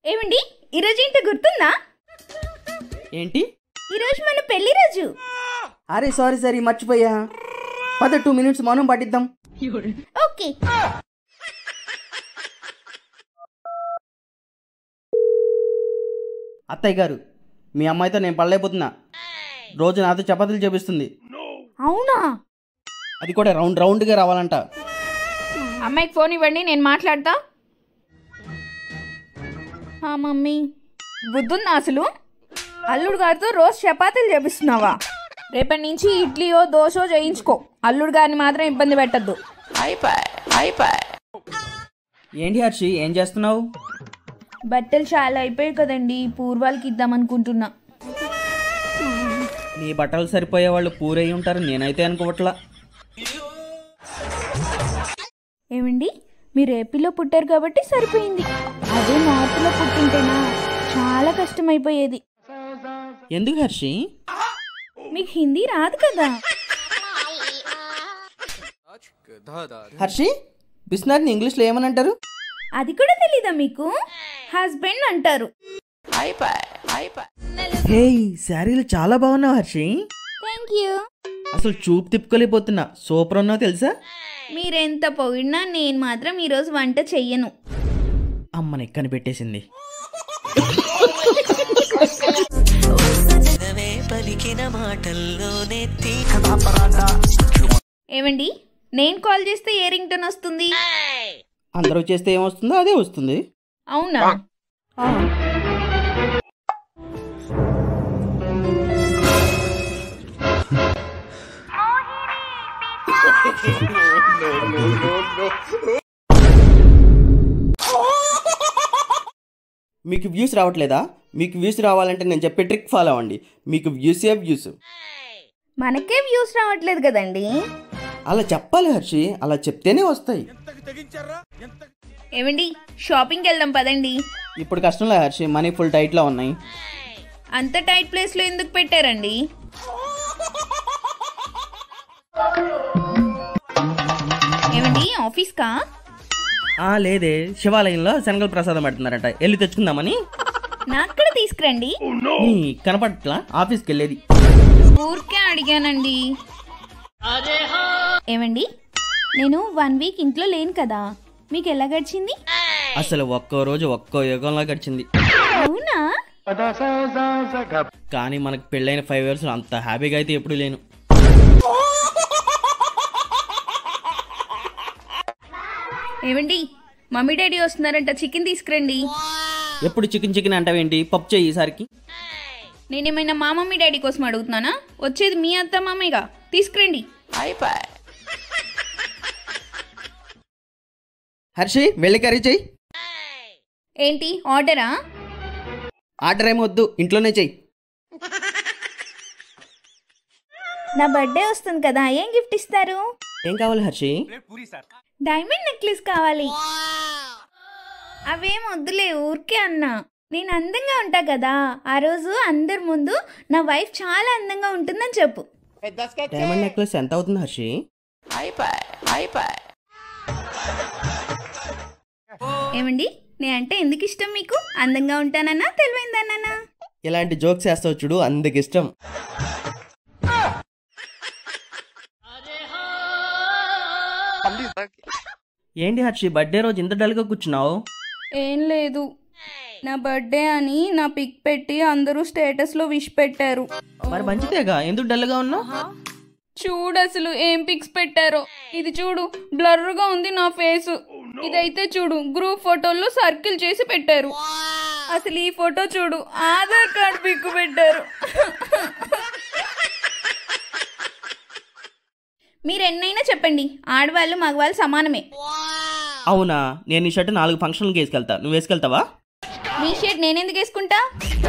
ఏమండి ఈరోజు ఏంటో గుర్తుందా ఏంటి ఈరోజు మన పెళ్లి రోజు అరే సారీ సారీ మర్చిపోయా పద టూ మినిట్స్ మౌనం పట్టిద్దాం ఓకే అత్తయ్య గారు మీ అమ్మాయితో నేను పడలేకపోతున్నా రోజు నాతో చపాతీలు చేపిస్తుంది అవునా అది కూడా రౌండ్ రౌండ్గా రావాలంట అమ్మాయికి ఫోన్ ఇవ్వండి నేను మాట్లాడతా ఆ, మమ్మీ బుద్ధుందా అసలు అల్లుడు గారితో రోజు చపాతీలు చేపిస్తున్నావా రేపటి నుంచి ఇడ్లీయో దోశో చేయించుకో అల్లుడు గారిని మాత్రం ఇబ్బంది పెట్టద్దు ఏంటి హర్షి ఏం చేస్తున్నావు బట్టలు చాలా అయిపోయాయి కదండి పూర్వాలకి ఇద్దామనుకుంటున్నా నీ బట్టలు సరిపోయే వాళ్ళు పూరై ఉంటారు నేనైతే అనుకోవట్లా ఏమండి మీరు ఏపీలో పుట్టారు కాబట్టి సరిపోయింది అదే నార్త్లో పుట్టింటేనా చాలా కష్టమైపోయేది ఎందుకు హర్షి మీకు హిందీ రాదు కదా హర్షి బిస్నార్ని ఇంగ్లీష్లో ఏమని అంటారు అది కూడా తెలీదా మీకు హస్బెండ్ అంటారు హే శారీలు చాలా బాగున్నావు హర్షి థ్యాంక్ యూ అసలు చూపు తిప్పుకోలేకపోతున్నా సూపర్ ఉన్నావు తెలుసా మీరెంత పొగిడినా నేను మాత్రం ఈరోజు వంట చెయ్యను అమ్మని ఎక్కని పెట్టేసింది నవే పలికిన మాటల్లోనే తీ ఏమండి నేను కాల్ చేస్తే ఏ రింగ్ టోన్ వస్తుంది అందరూ చేస్తే ఏమొస్తుందో అదే వస్తుంది అవునా ఆ, మీకు వ్యూస్ రావట్లేదా మీకు వ్యూస్ రావాలంటే నేను చెప్పే ట్రిక్ ఫాలో అవ్వండి మీకు వ్యూసే వ్యూస్ మనకే వ్యూస్ రావట్లేదు కదండి అలా చెప్పాలి హర్షి అలా చెప్తేనే వస్తాయి ఏమండి షాపింగ్కి వెళ్దాం పదండి ఇప్పుడు కష్టంలే హర్షి మనీ ఫుల్ టైట్లో ఉన్నాయి అంత టైట్ ప్లేస్లో ఎందుకు పెట్టారండి ఏమండి ఆఫీస్కా ఆ లేదే శివాలయంలో శనగల ప్రసాదం పెడుతున్నారట వెళ్ళి తెచ్చుకుందామని నాకు కూడా తీసుకురండి నీ కనపట్లా ఆఫీస్కి వెళ్ళేది ఊరికే అడిగానండి ఏమండి నేను వన్ వీక్ ఇంట్లో లేను కదా మీకు ఎలా గడిచింది అసలు ఒక్కో రోజు ఒక్కో యుగంలో గడిచింది అవునా కానీ మనకు పెళ్ళైన ఫైవ్ ఇయర్స్ అంత హ్యాపీగా అయితే ఎప్పుడు లేను ఏమండి మమ్మీ డాడీ వస్తున్నారంట చికెన్ తీసుకురండి ఎప్పుడు చికెన్ చికెన్ అంటావేంటి పప్పు చేయి ఈసారికి నేనేమైనా మా మమ్మీ డాడీ కోసం అడుగుతున్నానా వచ్చేది మీ అత్త మామయ్యగా తీసుకురండి హర్షి వెళ్ళి కర్రీ చెయ్యి ఏంటి ఆర్డరా ఆర్డర్ ఏమొద్దు ఇంట్లోనే చెయ్యి నా బర్త్డే వస్తుంది కదా ఏం గిఫ్ట్ ఇస్తారు ఏం కావాలి హర్షి డైమండ్ నెక్లెస్ కావాలి అవేం వద్దులే ఊరికే అన్నా నేను అందంగా ఉంటా కదా ఆ రోజు అందరి ముందు నా వైఫ్ చాలా అందంగా ఉంటుందని చెప్పు డైమండ్ నెక్లెస్ ఎంత అవుతుంది హర్షి ఏమండి నేనంటే ఎందుకు ఇష్టం మీకు అందంగా ఉంటానన్నా తెలివైందన్నా ఇలాంటి జోక్స్ వేస్తావు చూడు అందుకు ఇష్టం ఏంటి హర్షి బర్త్డే రోజు ఇంత డల్గా కూర్చున్నావు ఏం లేదు నా బర్త్డే అని నా పిక్ పెట్టి అందరూ స్టేటస్లో విష్ పెట్టారు మరి మంచిదేగా ఎందుకు డల్గా ఉన్నావు చూడు అసలు ఏం పిక్స్ పెట్టారో ఇది చూడు బ్లర్గా ఉంది నా ఫేస్ ఇదైతే చూడు గ్రూప్ ఫోటోల్లో సర్కిల్ చేసి పెట్టారు అసలు ఈ ఫోటో చూడు ఆధార్ కార్డ్ పిక్ పెట్టారు మీరు ఎన్నైనా చెప్పండి ఆడవాళ్ళు మగవాళ్ళు సమానమే అవునా నేను ఈ షర్ట్ నాలుగు ఫంక్షన్లకు వేసుకెళ్తా నువ్వు వేసుకెళ్తావా మీ షర్ట్ నేనెందుకు వేసుకుంటా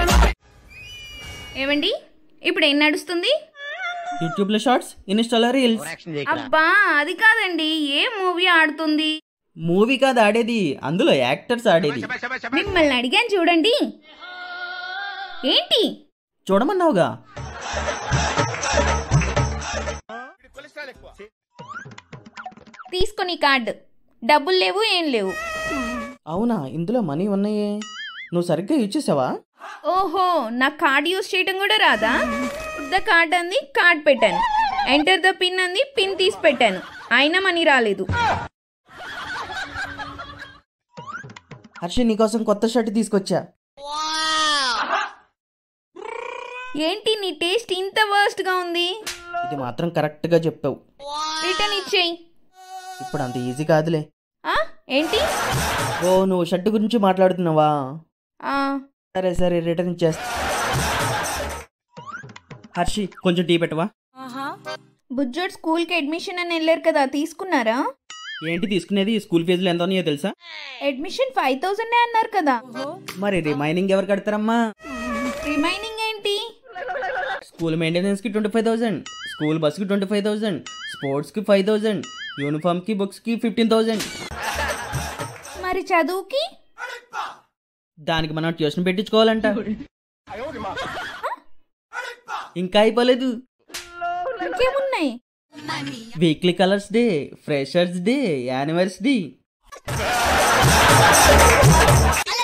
ఏమండి ఇప్పుడు ఏం నడుస్తుంది యూట్యూబ్లో షార్ట్స్ ఇన్స్టాలో రీల్స్ అబ్బా అది కాదండి ఏ మూవీ ఆడుతుంది మూవీ కాదు ఆడేది అందులో యాక్టర్స్ ఆడేది మిమ్మల్ని అడిగాను చూడండి ఏంటి చూడమన్నావుగా తీసుకొని కార్డు డబ్బులు లేవు ఏం లేవు అవునా ఇందులో మనీ ఉన్నాయే నువ్వు సరిగ్గా యూజ్ చేసావా ఓహో నా కార్డ్ యూస్ చేయడం కూడా రాదా ద కార్డ్ అంది కార్డ్ పెట్టాను ఎంటర్ ద పిన్ అంది పిన్ తీసి పెట్టాను అయినా మనీ రాలేదు హర్షి నీకోసం కొత్త షర్ట్ తీసుకొచ్చా ఏంటి నీ టేస్ట్ ఇంత వర్స్ట్ గా ఉంది ఇది మాత్రం కరెక్ట్గా చెప్పావు రిటర్న్ ఇచ్చేయి ఇప్పుడు అంత ఈజీ కాదులే ఆ? ఏంటి ఓ నువ్వు షర్ట్ గురించి మాట్లాడుతున్నావా ఆ, సరే సరే రిటర్న్ ఇచ్చేస్తా హర్షి కొంచెం టీ పెట్టవా బుజ్జోడ్ స్కూల్కి అడ్మిషన్ అని వెళ్ళారు కదా తీసుకున్నారా ఏంటి తీసుకునేది స్కూల్ ఫీజులు ఎంత ఉన్నాయో తెలుసా అడ్మిషన్ ఫైవ్ థౌసండ్ అన్నారు కదా మరి రిమైనింగ్ ఎవరు కడతారమ్మా రిమైనింగ్ ఏంటి స్కూల్ మెయింటెనెన్స్కి ట్వంటీ ఫైవ్ థౌసండ్ స్కూల్ బస్కి ట్వంటీ ఫైవ్ థౌసండ్ స్పోర్ట్స్కి ఫైవ్ థౌసండ్ యూనిఫామ్కి బుక్స్కి ఫిఫ్టీన్ థౌసండ్ మరి చదువుకి దానికి మనం ట్యూషన్ పెట్టించుకోవాలంట ఇంకా అయిపోలేదు ఇంకేమున్నాయి weekly colours day freshers day anniversary